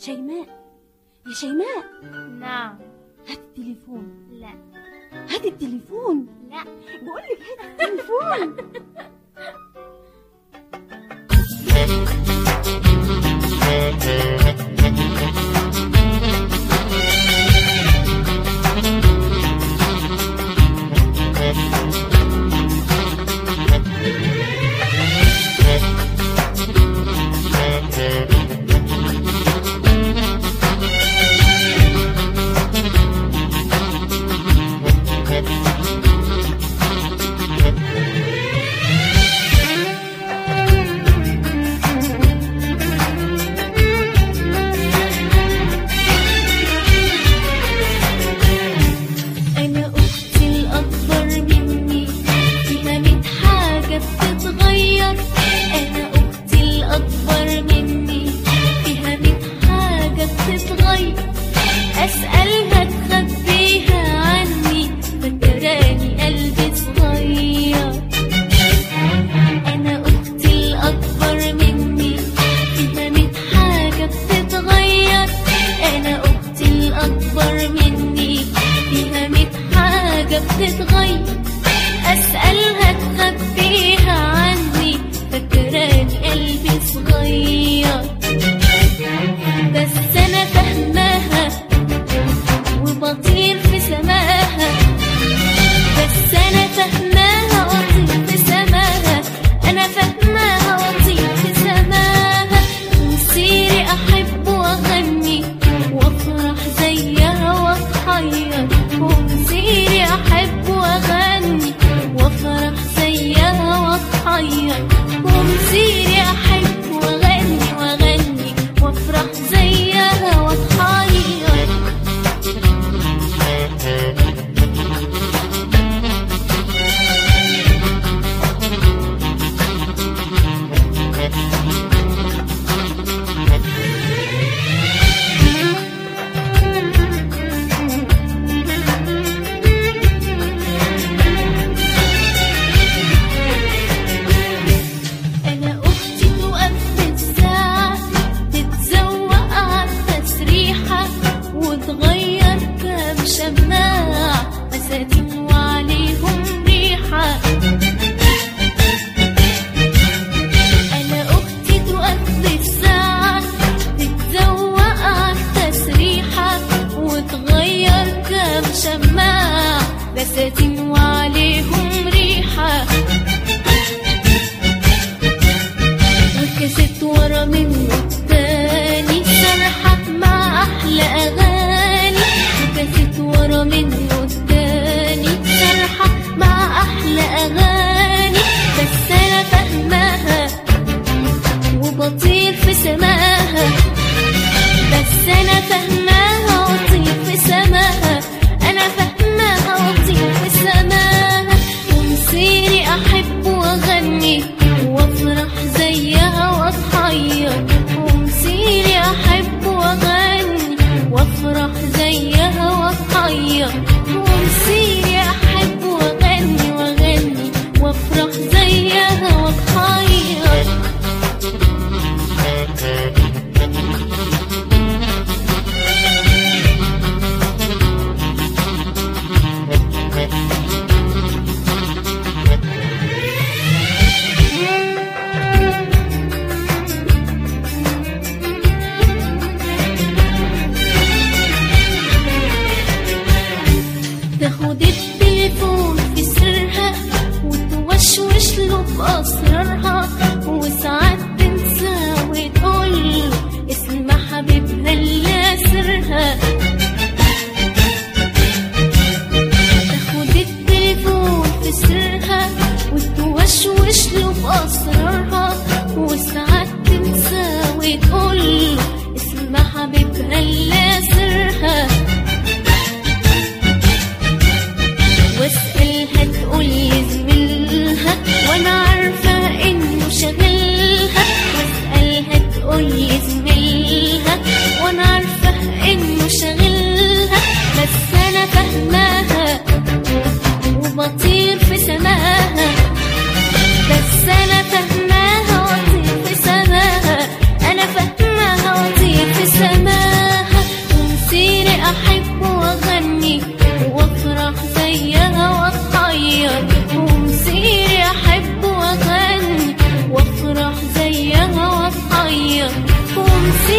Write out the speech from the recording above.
شيماء يا شيماء نعم هات التليفون لا هات التليفون لا بقول لك هات التليفون أنا أختي الأكبر مني فيها ميت حاجة بتتغير أنا أختي الأكبر مني فيها ميت حاجة بتتغير أسألها تخبيها عني فاكراني قلبي صغير أنا أختي الأكبر مني فيها ميت حاجة بتتغير أنا أختي الأكبر مني فيها ميت حاجة بتتغير أسألها تخبيها عني فاكراني قلبي صغير بس أنا فاهماها وبطير في سماها بس أنا فاهماها وأطير في سماها أنا فاهماها وأطير في سماها ومصيري أحب وأغني وأفرح زيها وأتحير ومصيري أحب وأغني وأفرح زيها وأتحير ومصيري أحب وأغني وأغني وأفرح زيها وأتحير عليا ومسيري